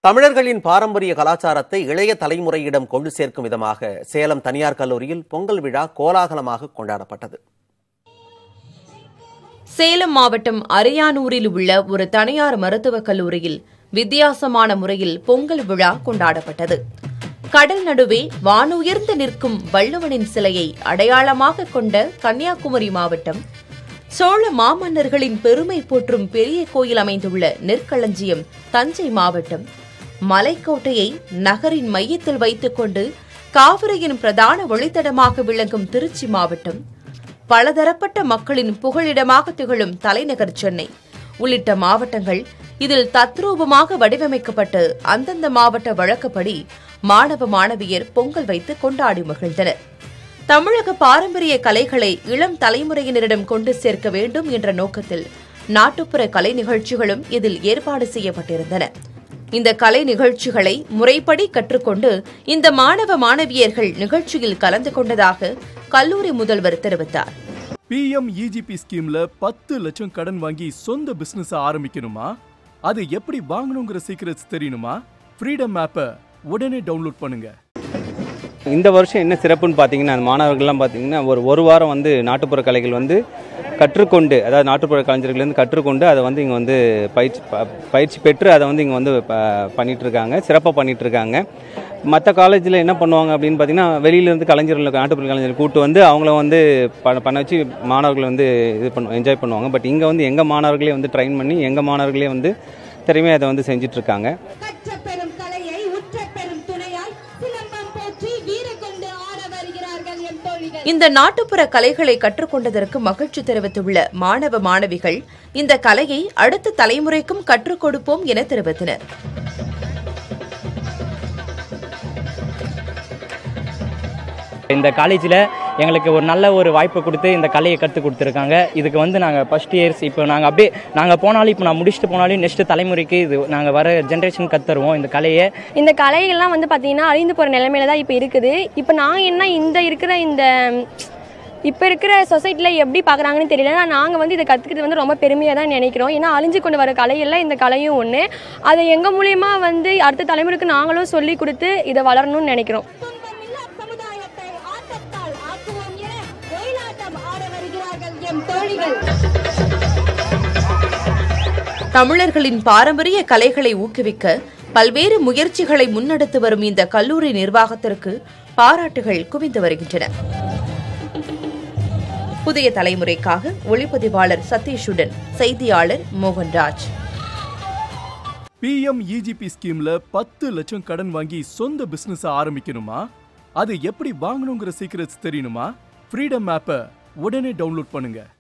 தமிழர்களின் பாரம்பரிய கலாச்சாரத்தை இளைய தலைமுறையிடம் கொண்டு சேர்க்கும் விதமாக சேலம் தனியார் கல்லூரியில் பொங்கல் விழா கோலாகலமாக கொண்டாடப்பட்டது சேலம் மாவட்டம் அரியானூரில் உள்ள ஒரு தனியார் மருத்துவக் கல்லூரியில் வித்தியாசமான முறையில் பொங்கல் விழா கொண்டாடப்பட்டது கடல் நடுவே வானுயர்ந்து நிற்கும் வள்ளுவனின் சிலையை அடையாளமாக கொண்ட கன்னியாகுமரி மாவட்டம் சோழ மாமன்னர்களின் பெருமை போற்றும் பெரிய கோயில் அமைந்துள்ள நெற்களஞ்சியம் தஞ்சை மாவட்டம் மலைக்கோட்டையை நகரின் மையத்தில் வைத்துக் கொண்டு காவிரியின் பிரதான வழித்தடமாக விளங்கும் திருச்சி மாவட்டம் பலதரப்பட்ட மக்களின் புகழிடமாக திகழும் தலைநகர் சென்னை உள்ளிட்ட மாவட்டங்கள் இதில் தத்ரூபமாக வடிவமைக்கப்பட்டு அந்தந்த மாவட்ட வழக்கப்படி மாணவ மாணவியர் பொங்கல் வைத்து கொண்டாடி மகிழ்ந்தனர் தமிழக பாரம்பரிய கலைகளை இளம் தலைமுறையினரிடம் கொண்டு சேர்க்க வேண்டும் என்ற நோக்கத்தில் நாட்டுப்புற கலை நிகழ்ச்சிகளும் இதில் ஏற்பாடு செய்யப்பட்டிருந்தன இந்த கலை நிகழ்ச்சிகளை முறைப்படி கற்றுக்கொண்டு இந்த மாணவ மாணவியர்கள் நிகழ்ச்சியில் கலந்து கொண்டதாக கல்லூரி முதல்வர் தெரிவித்தார் பிஎம் இஜிபி ஸ்கீம்ல பத்து லட்சம் கடன் வாங்கி சொந்த பிசினஸ் ஆரம்பிக்கணுமா அது எப்படி வாங்கணுங்கிற சீக்கிரட்ஸ் தெரியணுமா ஃப்ரீடம் ஆப்பை உடனே டவுன்லோட் பண்ணுங்க இந்த வருஷம் என்ன சிறப்புன்னு பார்த்தீங்கன்னா அந்த மாணவர்கள்லாம் பார்த்தீங்கன்னா ஒரு ஒரு வாரம் வந்து நாட்டுப்புற கலைகள் வந்து கற்றுக்கொண்டு அதாவது நாட்டுப்புற கலைஞர்கள்லேருந்து கற்றுக்கொண்டு அதை வந்து இங்கே வந்து பயிற்சி ப- பயிற்சி பெற்று அதை வந்து இங்கே வந்து ப- பண்ணிட்டு இருக்காங்க சிறப்பாக பண்ணிட்டு இருக்காங்க மற்ற காலேஜில் என்ன பண்ணுவாங்க அப்படின்னு பார்த்தீங்கன்னா வெளியிலேருந்து கலைஞர்கள் நாட்டுப்புற கலைஞர்கள் கூட்டு வந்து அவங்கள வந்து ப- பண்ண வச்சு மாணவர்கள் வந்து இது பண்ண என்ஜாய் பண்ணுவாங்க பட் இங்கே வந்து எங்கள் மாணவர்களே வந்து ட்ரைன் பண்ணி எங்கள் மாணவர்களே வந்து திறமையாக அதை வந்து செஞ்சுட்டு இருக்காங்க கற்ற பெரும் கலையை உற்ற பெரும் துணையாய் சிலம்பம் போற்றி வீர கொண்டு ஆட வருகிறார்கள் என் தோழிகள் இந்த நாட்டுப்புற கலைகளை கற்றுக்கொண்டதற்கு மகிழ்ச்சி தெரிவித்துள்ள மாணவ மாணவிகள் இந்த கலையை அடுத்த தலைமுறைக்கும் கற்றுக் கொடுப்போம் என தெரிவித்தனர் இந்த காலேஜில் எங்களுக்கு ஒரு நல்ல ஒரு வாய்ப்பு கொடுத்து இந்த கலையை கற்றுக் கொடுத்துருக்காங்க இதுக்கு வந்து நாங்கள் ஃபஸ்ட் இயர்ஸ் இப்போ நாங்கள் அப்படியே நாங்கள் போனாலும் இப்போ நான் முடிச்சுட்டு போனாலும் நெக்ஸ்ட் தலைமுறைக்கு இது நாங்கள் வர ஜென்ரேஷன் கற்றுருவோம் இந்த கலையை இந்த கலைகள்லாம் வந்து பார்த்தீங்கன்னா அழிந்து போகிற நிலைமையில தான் இப்போ இருக்குது இப்போ நான் என்ன இந்த இருக்கிற இந்த இப்போ இருக்கிற சொசைட்டியில் எப்படி பார்க்குறாங்கன்னு தெரியல ஆனால் நாங்கள் வந்து இதை கற்றுக்கிறது வந்து ரொம்ப பெருமையாக தான் நினைக்கிறோம் ஏன்னா அழிஞ்சு கொண்டு வர கலையில் இந்த கலையும் ஒன்று அதை எங்கள் மூலியமா வந்து அடுத்த தலைமுறைக்கு நாங்களும் சொல்லி கொடுத்து இதை வளரணும்னு நினைக்கிறோம் துன்பமில்லா சமுதாயத்தை ஆட்டத்தால் ஆக்குவோம் என ஒயிலாட்டம் ஆட வருகிறார்கள் எம் தோழிகள் தமிழர்களின் பாரம்பரிய கலைகளை ஊக்குவிக்க பல்வேறு முயற்சிகளை முன்னெடுத்து வரும் இந்த கல்லூரி நிர்வாகத்திற்கு பாராட்டுகள் குவிந்து வருகின்றன புதிய தலைமுறைக்காக ஒளிப்பதிவாளர் சதீஷுடன் செய்தியாளர் மோகன்ராஜ் பிஎம் இஜிபி ஸ்கீம்ல பத்து லட்சம் கடன் வாங்கி சொந்த பிசினஸ் ஆரம்பிக்கணுமா அது எப்படி வாங்கணுங்கிற சீக்கிரட்ஸ் தெரியணுமா ஃப்ரீடம் ஆப்பை உடனே டவுன்லோட் பண்ணுங்க